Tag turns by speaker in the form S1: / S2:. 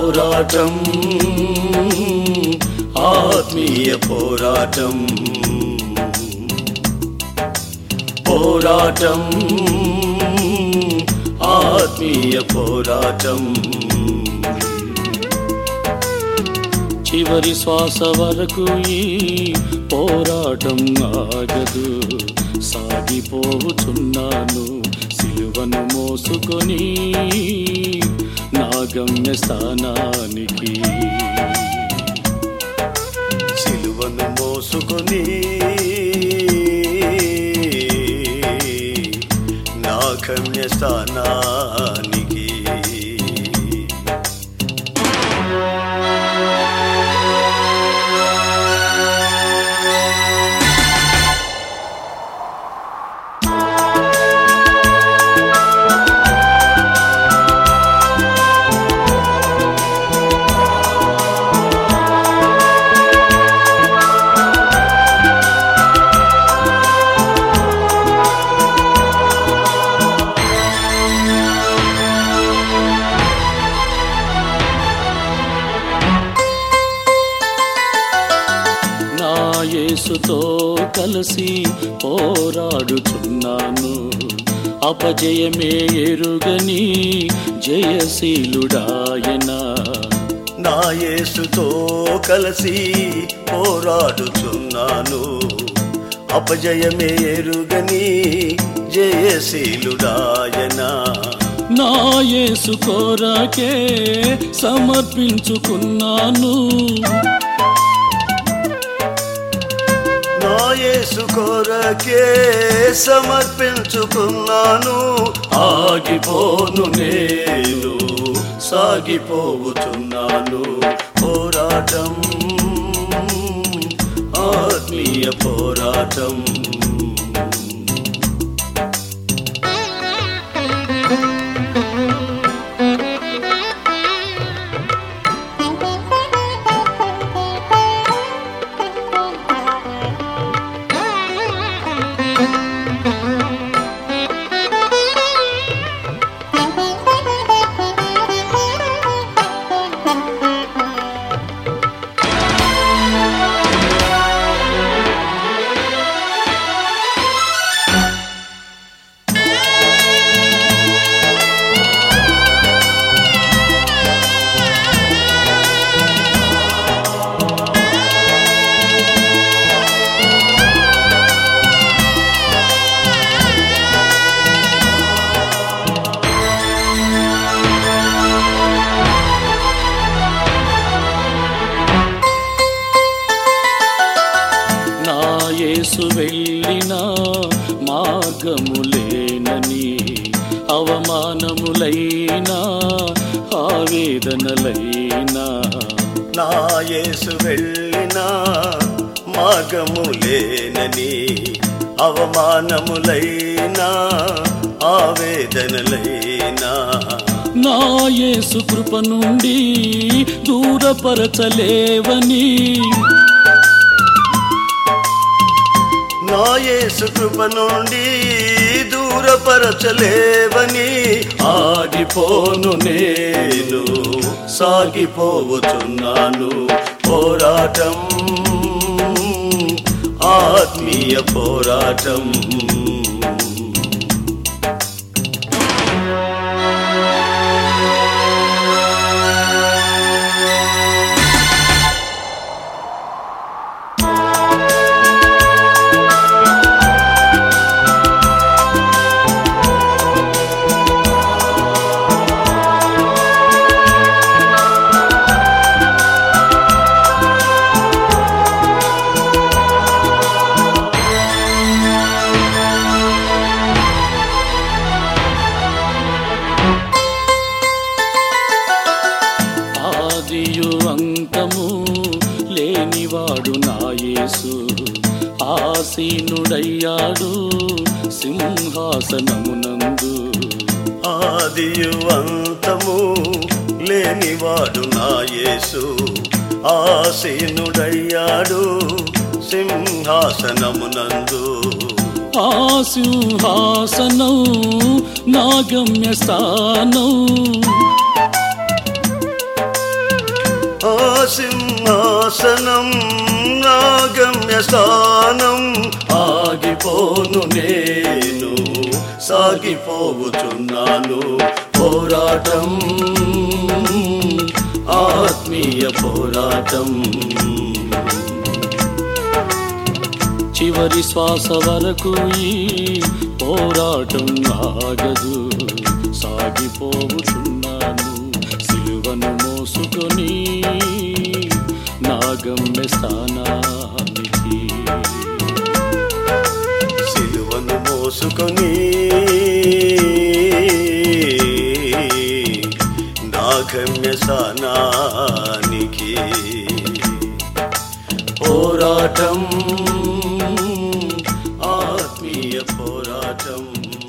S1: పోరాటం ఆత్మీయ పోరాటం పోరాటం ఆత్మీయ పోరాటం చివరి శ్వాస వరకు ఈ పోరాటం ఆగదు సాగిపోవుచున్నాను సిలువను మోసుకొని నా గమ్య స్థానానికి సిలువను మోసుకొని నా గమ్య స్థానానికి నా యేసుతో కలిసి పోరాడుచున్నాను అపజయమే ఎరుగని జయశీలుడాయన నా యేసుతో కలిసి పోరాడుచున్నాను అపజయమే ఎరుగని జయశీలుడాయన నా యేసు కోరకే సమర్పించుకున్నాను నా యేసు కొరకే సమర్పించుకున్నాను ఆగిపోను నేను సాగిపోవుచున్నాను పోరాటం ఆత్మీయ పోరాటం నా యేసు వెళ్ళిన మార్గములేనని అవమానములైనా ఆవేదనలైనా నా యేసు వెళ్ళిన మార్గములేనని అవమానములైనా ఆవేదనలైనా నా యేసు కృప నుండి దూరపరచలేవని నా యేసు కృప నుండి దూరపరచలేవని ఆగిపోను నేను సాగిపోవచున్నాను పోరాటం ఆత్మీయ పోరాటం ఆదియు అంతము లేనివాడు నా యేసు ఆసీనుడయ్యాడు సింహాసనమునందు ఆదియు అంతము లేనివాడు నా యేసు ఆసీనుడయ్యాడు సింహాసనమునందు ఆ సింహాసనం నా గమ్య స్థానం ఆ సింహాసనం నా గమ్యస్థానం ఆగిపోను నేను సాగిపోవుచున్నాను పోరాటం ఆత్మీయ పోరాటం
S2: చివరి శ్వాస వరకు ఈ పోరాటం ఆగదు సాగిపోవుచున్నాను సిలువను మోసుకొని నా గమ్య స్థానానికి
S1: సిలువను మోసుకొని నా గమ్య స్థానానికి పోరాటం ఆత్మీయ పోరాటం